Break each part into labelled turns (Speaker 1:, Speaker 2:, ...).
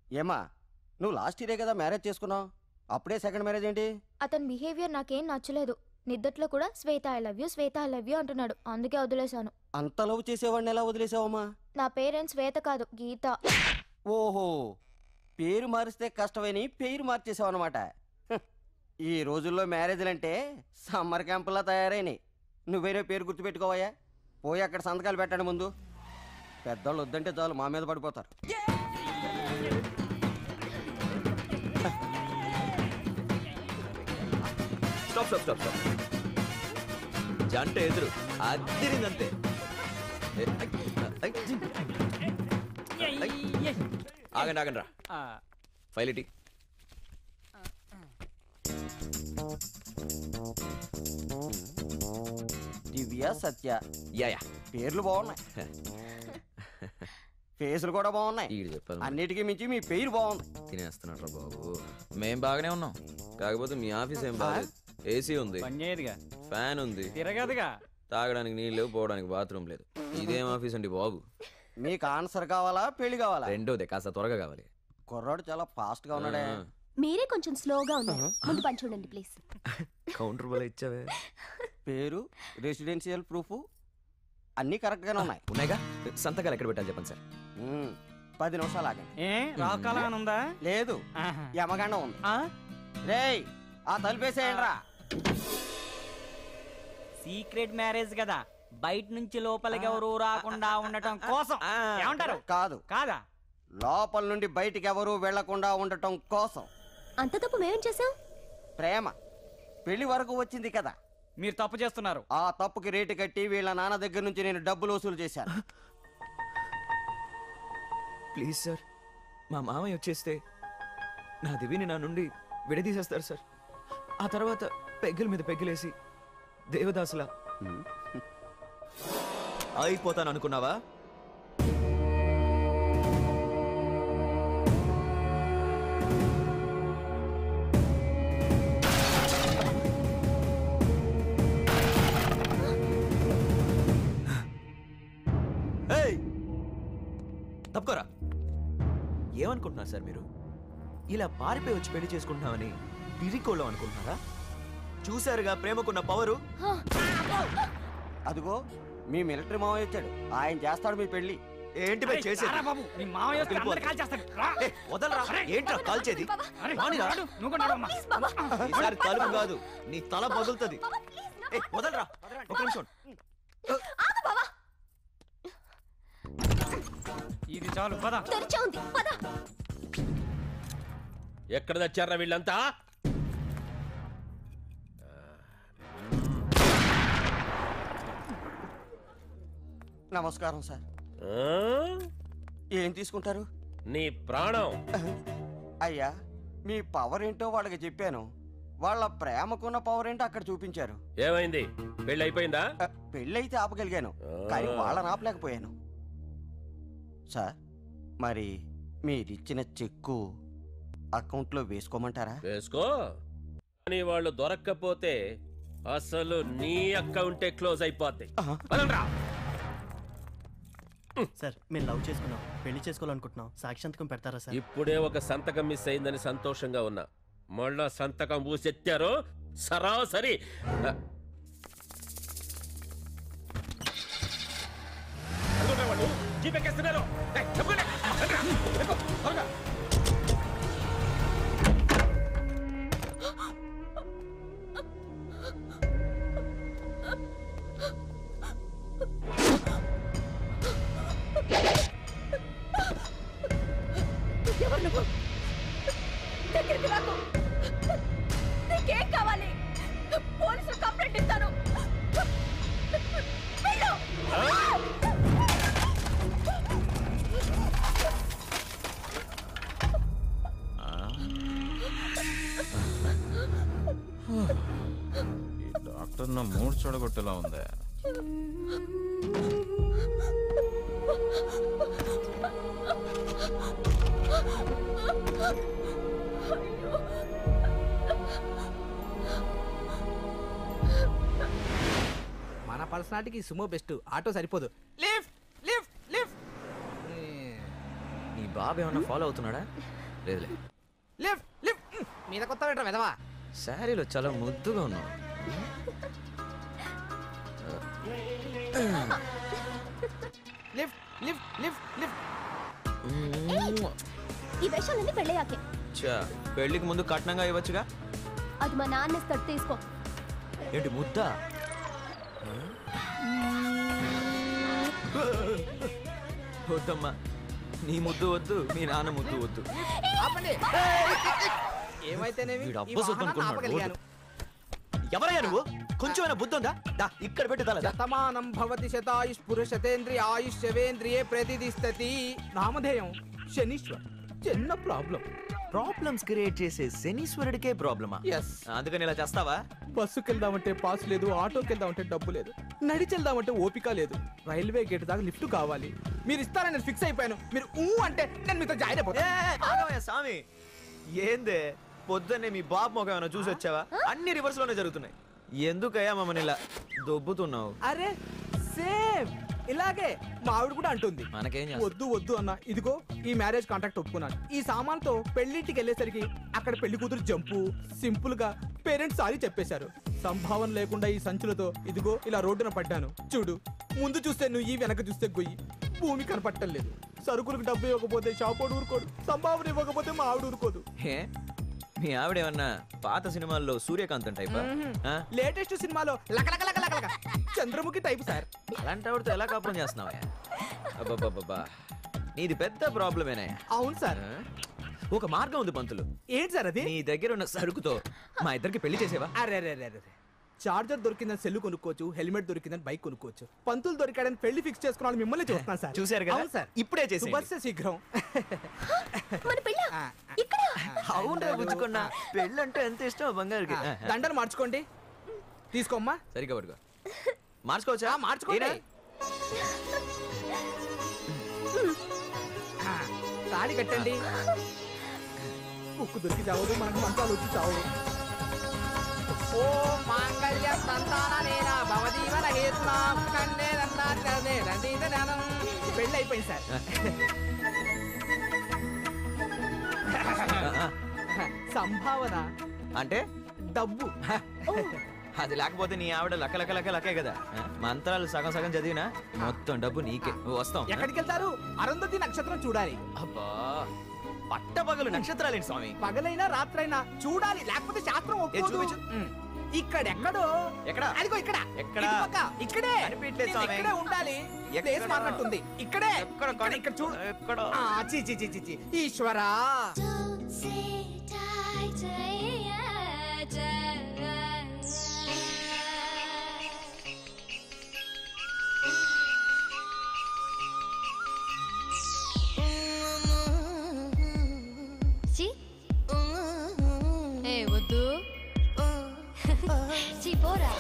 Speaker 1: ఏమా నువ్వు లాస్ట్ ఇయరే కదా మ్యారేజ్ చేసుకున్నావు అప్పుడే సెకండ్ మ్యారేజ్ ఏంటి
Speaker 2: అతని బిహేవియర్ నాకేం నచ్చలేదు నిద్దట్లో కూడా Shweta I love you Shweta I love you అంటున్నాడు అందుకే వదిలేశాను
Speaker 1: అంత లవ్ చేసేవాడిని ఎలా వదిలేసావమ్మా
Speaker 2: నా పేరెంట్స్ శ్వేత కాదు గీత
Speaker 1: ఓహో పేరు మారిస్తే కష్టమని పేరు మార్చేసావు అనమాట ఈ రోజుల్లో మ్యారేజ్లంటే సమ్మర్ క్యాంపులా తయారైనాయి నువ్వేరే పేరు గుర్తుపెట్టుకోవయ్యా పోయి అక్కడ సంతకాలు పెట్టండి ముందు పెద్దోళ్ళు వద్దంటే చాలు మా మీద పడిపోతారు
Speaker 3: స్టాప్ స్టాప్ స్టాప్ స్టాప్ జంట ఎదురు అద్దరిందంతే ఏ, ఐ, ఐ, ఐ. ఆగండి ఆగండి రా ఫైల్ ఇటీ
Speaker 1: దివ్య సత్య
Speaker 3: యా యా
Speaker 1: పేర్లు బాగున్నాయి ఫేసులు కూడా బాగున్నాయి
Speaker 3: ఈడు చెప్పాలి
Speaker 1: అన్నిటికీ మించి మీ పేరు బాగుంది
Speaker 3: తినేస్తున్నట్రా బాబు మేం బాగానే ఉన్నాం కాకపోతే మీ ఆఫీస్ ఏం బాగాలేదు ఏసీ ఉంది
Speaker 4: పనిచేయదుగా
Speaker 3: ఫ్యాన్ ఉంది
Speaker 4: తిరగదుగా
Speaker 3: తాగడానికి నీళ్ళు లేవు పోవడానికి బాత్రూమ్ లేదు ఇదేం ఆఫీస్ అండి బాబు
Speaker 1: మీకు ఆన్సర్ కావాలా పెళ్లి కావాలా
Speaker 3: రెండోదే కాస్త త్వరగా కావాలి
Speaker 1: కుర్రాడు చాలా ఫాస్ట్ గా ఉన్నాడే
Speaker 3: ఆ,
Speaker 5: మీరే కొంచెం స్లోగా ఉన్నారు ముందు పని చూడండి ప్లీజ్
Speaker 3: కౌంటర్ బల ఇచ్చావే
Speaker 1: పేరు రెసిడెన్షియల్ ప్రూఫ్ అన్నీ కరెక్ట్ గానే ఉన్నాయి
Speaker 3: ఉన్నాయిగా సంతకాలు ఎక్కడ పెట్టాలి చెప్పండి సార్
Speaker 1: ఉమ్, పది నిమిషాలు ఆగండి
Speaker 4: ఏ రాకాలం ఉందా
Speaker 1: లేదు
Speaker 4: ఆహా.
Speaker 1: యమగండం ఉంది
Speaker 4: ఆ?
Speaker 1: రేయ్ ఆ తలుపేసేయండి రా
Speaker 4: సీక్రెట్ మ్యారేజ్ కదా బయట నుంచి లోపలికి ఎవరు రాకుండా ఉండటం కోసం ఏమంటారు
Speaker 1: కాదు
Speaker 4: కాదా
Speaker 1: లోపల నుండి బయటికి ఎవరూ వెళ్లకుండా ఉండటం కోసం
Speaker 5: అంత తప్పు మేమేం చేసాం
Speaker 1: ప్రేమ పెళ్లి వరకు వచ్చింది కదా
Speaker 4: మీరు తప్పు చేస్తున్నారు
Speaker 1: ఆ తప్పుకి రేటు కట్టి వీళ్ళ నాన్న దగ్గర నుంచి నేను డబ్బులు వసూలు చేశాను
Speaker 3: ప్లీజ్ సార్ మా మామయ్య వచ్చేస్తే నా దివిని నా నుండి విడదీసేస్తారు సార్ ఆ తర్వాత పెగ్గుల మీద పెగ్గులేసి దేవదాసులా అయిపోతాను అనుకున్నావా ఏయ్! తప్పుకోరా ఏమనుకుంటున్నారు సార్ మీరు ఇలా పారిపోయి వచ్చి పెళ్లి చేసుకుంటున్నామని పిరికోళ్ళం అనుకుంటున్నారా చూశారుగా ప్రేమకున్న పవరు
Speaker 1: అదిగో మీ మిలిటరీ మావయ్య వచ్చాడు ఆయన చేస్తాడు మీ పెళ్లి
Speaker 3: ఏంటి బై చేసేది
Speaker 4: రారా బాబు నీ మామయ్య వస్తే అందరిని కాల్ చేస్తాడు రా.
Speaker 3: ఏ, వదలరా ఏంట్రా కాల్చేది
Speaker 4: అరే,
Speaker 3: రానిరా.
Speaker 4: నడు, నువ్వు కూడా నడవమ్మా.
Speaker 3: ఈసారి తలుపు కాదు నీ తల పగులుతుంది ఏ, వదలరా ఒక నిమిషం
Speaker 4: ఇది చాలు పద
Speaker 5: తెరిచే ఉంది పద
Speaker 6: ఎక్కడ తెచ్చారా వీళ్ళంతా
Speaker 1: నమస్కారం సార్
Speaker 6: ఆ?
Speaker 1: ఏం తీసుకుంటారు
Speaker 6: నీ ప్రాణం
Speaker 1: అయ్యా మీ పవర్ ఏంటో వాళ్ళకి చెప్పాను వాళ్ళ ప్రేమకున్న పవర్ ఏంటో అక్కడ చూపించారు
Speaker 6: ఏమైంది పెళ్ళి అయిపోయిందా
Speaker 1: ఆ, పెళ్ళైతే ఆపగలిగాను కానీ వాళ్ళని ఆపలేకపోయాను సార్ మరి మీరిచ్చిన చెక్కు అకౌంట్లో వేసుకోమంటారా
Speaker 6: వేసుకో కానీ వాళ్ళు దొరక్కపోతే అసలు నీ అకౌంటే క్లోజ్ అయిపోద్ది పదండ్రా.
Speaker 7: సార్ మేము లవ్ చేసుకున్నాం పెళ్లి చేసుకోవాలనుకుంటున్నాం సాక్షి సంతకం పెడతారా సార్
Speaker 6: ఇప్పుడే ఒక సంతకం మిస్ అయిందని సంతోషంగా ఉన్నా మళ్ళా సంతకం పూసెత్తారు సరాసరి ఆ. అదిగోండి వాళ్ళు, జీప్ ఎక్కేస్తున్నారు. ఏయ్, చెప్పుకోండి. రండ్రా, ఎక్కు, త్వరగా.
Speaker 5: ఎవరు నువ్వు దగ్గరికి రాకు నీకేం కావాలి పోలీసులు కంప్లైంట్ ఇస్తాను వెళ్ళు.
Speaker 8: ఈ డాక్టర్ నా మూడు చూడగొట్టేలా ఉందే
Speaker 9: మన పర్సనాలిటీకి సుమో బెస్ట్ ఆటో సరిపోదు లిఫ్ట్ లిఫ్ట్ లిఫ్ట్
Speaker 3: నీ బాబు ఏమన్నా ఫాలో అవుతున్నాడా లేదులే
Speaker 9: లిఫ్ట్ లిఫ్ట్ ఉమ్, మీద కొత్త పెట్టరా వెదవా
Speaker 3: శారీలో చాలా ముద్దుగా ఉన్నావు
Speaker 9: లిఫ్ట్ లిఫ్ట్ లిఫ్ట్ లిఫ్ట్
Speaker 5: ఈ వేషాలన్నీ పెళ్ళయ్యాకే
Speaker 3: చా పెళ్ళికి ముందు కట్నంగా ఇవ్వచ్చుగా
Speaker 5: అది మా నాన్న ఇస్తాడు తీసుకో
Speaker 3: ఏంటి ముద్ద వద్దమ్మా నీ ముద్దు వద్దు మీ నాన్న ముద్దు వద్దు
Speaker 9: ఆపండి ఏమైతేనేమి
Speaker 3: వీడు
Speaker 9: ఈ
Speaker 3: అబ్బ సొత్తు
Speaker 9: వాహనాన్ని
Speaker 3: అనుకున్నాడు.
Speaker 9: ఆపగలిగాను
Speaker 3: ఎవరయ్యా నువ్వు కొంచెమైనా బుద్ధి ఉందా దా ఇక్కడ పెట్టి తల
Speaker 9: శతమానం భవతి శతాయుష్ పురుషతేంద్రియ ఆయుష్ శవేంద్రియే ప్రతిదిస్తతి నామధేయం శనీశ్వర్ చిన్న ప్రాబ్లం
Speaker 3: ప్రాబ్లమ్స్ క్రియేట్ చేసే శనీశ్వరుడికే ప్రాబ్లమా
Speaker 9: ఎస్
Speaker 3: అందుకని ఇలా చేస్తావా
Speaker 9: బస్సుకి వెళ్దామంటే పాస్ లేదు ఆటోకి వెళ్దామంటే డబ్బు లేదు నడిచి వెళ్దామంటే ఓపిక లేదు రైల్వే గేట్ దాకా లిఫ్ట్ కావాలి మీరు ఇస్తారని నేను ఫిక్స్ అయిపోయాను మీరు ఊ అంటే నేను మీతో జాయిన్ అయిపోతా
Speaker 3: ఆగవయ్యా స్వామి ఏందే పొద్దున్నే మీ బాబు మొగ ఏమైనా చూసి వచ్చావా అన్ని రివర్స్ లోనే జరుగుతున్నాయి ఎందుకయ్యా మమ్మల్ని ఇలా దొబ్బుతున్నావు
Speaker 9: అరే సేమ్ ఇలాగే మా ఆవిడ కూడా అంటుంది
Speaker 3: మనకేం చేస్తాం?
Speaker 9: వద్దు వద్దు అన్న ఇదిగో ఈ మ్యారేజ్ కాంట్రాక్ట్ ఒప్పుకున్నాను ఈ సామాన్తో పెళ్లింటికి వెళ్ళేసరికి అక్కడ పెళ్లి కూతురు జంపు సింపుల్ గా పేరెంట్స్ సారీ చెప్పేశారు సంభావన లేకుండా ఈ సంచులతో ఇదిగో ఇలా రోడ్డున పడ్డాను చూడు ముందు చూస్తే నువ్వు వెనక చూస్తే గొయ్యి భూమి కనపట్టం లేదు సరుకులకు డబ్బు ఇవ్వకపోతే షాపోడు ఊరుకోడు సంభావన ఇవ్వకపోతే మా ఆవిడ ఊరుకోదు
Speaker 3: ఏ మీ ఆవిడ ఏమన్నా పాత సినిమాల్లో సూర్యకాంతం టైపా ఆ?
Speaker 9: లేటెస్ట్ సినిమాలో లకలక లక లక లక చంద్రముఖి టైప్ సార్
Speaker 3: అలాంటి ఆవిడతో ఎలా కాపురం చేస్తున్నావా అబ్బబ్బబ్బబ్బా నీది పెద్ద ప్రాబ్లమేనా
Speaker 9: అవును సార్
Speaker 3: ఒక మార్గం ఉంది పంతులు
Speaker 9: ఏంటి సార్ అది
Speaker 3: నీ దగ్గర ఉన్న సరుకుతో మా ఇద్దరికి పెళ్లి చేసేవా
Speaker 9: అరే అరే అరే అరే చార్జర్ దొరికిందని సెల్ కొనుక్కోవచ్చు హెల్మెట్ దొరికిందని బైక్ కొనుక్కోవచ్చు పంతులు దొరికాడని పెళ్లి ఫిక్స్ చేసుకున్న వాళ్ళు మిమ్మల్ని చూస్తున్నాను సార్
Speaker 3: చూశారు కదా?
Speaker 9: అవును సార్
Speaker 3: ఇప్పుడే చేసేయండి.
Speaker 9: శుభస్య శీఘ్రం
Speaker 5: మన పెళ్ళ
Speaker 9: ఆ,
Speaker 5: ఇక్కడ
Speaker 3: అవును పుచ్చుకున్నా పెళ్ళి అంటే ఎంత ఇష్టం బంగారుకి
Speaker 9: ఆ, దండలు మార్చుకోండి తీసుకోమ్మా
Speaker 3: సరిగా పడుకో మార్చుకోవచ్చా
Speaker 9: ఆ, మార్చుకోండి
Speaker 3: ఈయన?
Speaker 9: ఆ, తాళి కట్టండి ఉక్కు దొరికి చావదు మనకు మంచాలు వచ్చి చావదు ఓ మాంగళ్య సంతాననేన భవదీవన హేతునాం కన్నే నందాని కన్నే రందీత జ్ఞానం పెళ్ళి అయిపోయింది సార్
Speaker 3: ఆ, ఆ.
Speaker 9: సంభావన
Speaker 3: అంటే
Speaker 9: డబ్బు
Speaker 3: అది లేకపోతే నీ ఆవిడ లక్క లక్క లక్క లక్కే కదా ఆ? మంత్రాలు సగం సగం చదివినా మొత్తం డబ్బు నీకే వస్తాం ఆ?
Speaker 9: ఎక్కడికి వెళ్తారు అరుంధతి నక్షత్రం చూడాలి
Speaker 3: అబ్బా పట్టపగలు నక్షత్రాలేంటి స్వామి
Speaker 9: పగలైనా రాత్రైనా చూడాలి లేకపోతే శాస్త్రం ఒప్పుకోదు
Speaker 3: చూపించు.
Speaker 9: ఉమ్. ఇక్కడెక్కడో
Speaker 3: ఎక్కడ?
Speaker 9: అదిగో ఇక్కడ
Speaker 3: ఎక్కడ?
Speaker 9: ఇటు పక్క. ఇక్కడే
Speaker 3: కనిపించలేదు
Speaker 9: నేను
Speaker 3: స్వామి.
Speaker 9: ఇక్కడే ఉండాలి
Speaker 3: ఎక్కడ?
Speaker 9: ప్లేస్ మారినట్టుంది ఇక్కడే
Speaker 3: ఎక్కడ
Speaker 9: ఇక్కడ ఇక్కడ చూడు
Speaker 3: ఎక్కడ
Speaker 9: ఆ, చి చి చి చి చి ఈశ్వరా
Speaker 2: చి ఏ వద్దు చి పోరా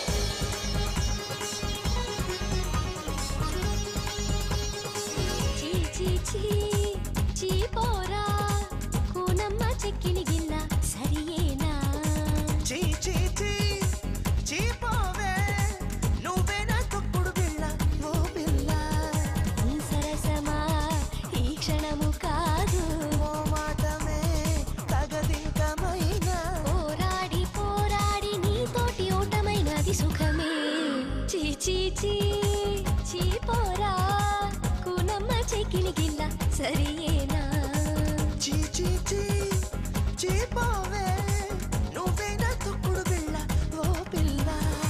Speaker 5: చీ చీ చీ చీ పోరా కూనమ్మ చెక్కిలి గిల్ల సరియేనా
Speaker 10: చీ చీ చీ చీ పోవే నువ్వే నా తొక్కుడు పిల్ల ఓ పిల్ల
Speaker 5: ఈ సరసమా ఈ క్షణము కాదు
Speaker 10: ఓ మాటమే తగదింకమైనా
Speaker 5: పోరాడి పోరాడి నీతోటి ఓటమైనది సుఖమే చీ చీ చీ చీ పోరా కూనమ్మ చెక్కిలి గిల్ల సరియేనా
Speaker 10: చీ చీ చీ చీ పోవే నువ్వే నా తొక్కుడు పిల్ల ఓ పిల్ల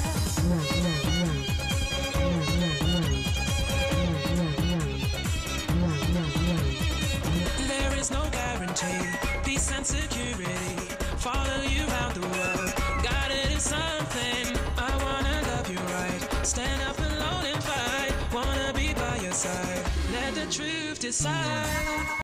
Speaker 11: There is no guarantee, peace and security. Follow you around the world, guided in something. I wanna love you right, stand up alone and fight. Wanna be by your side, let the truth decide.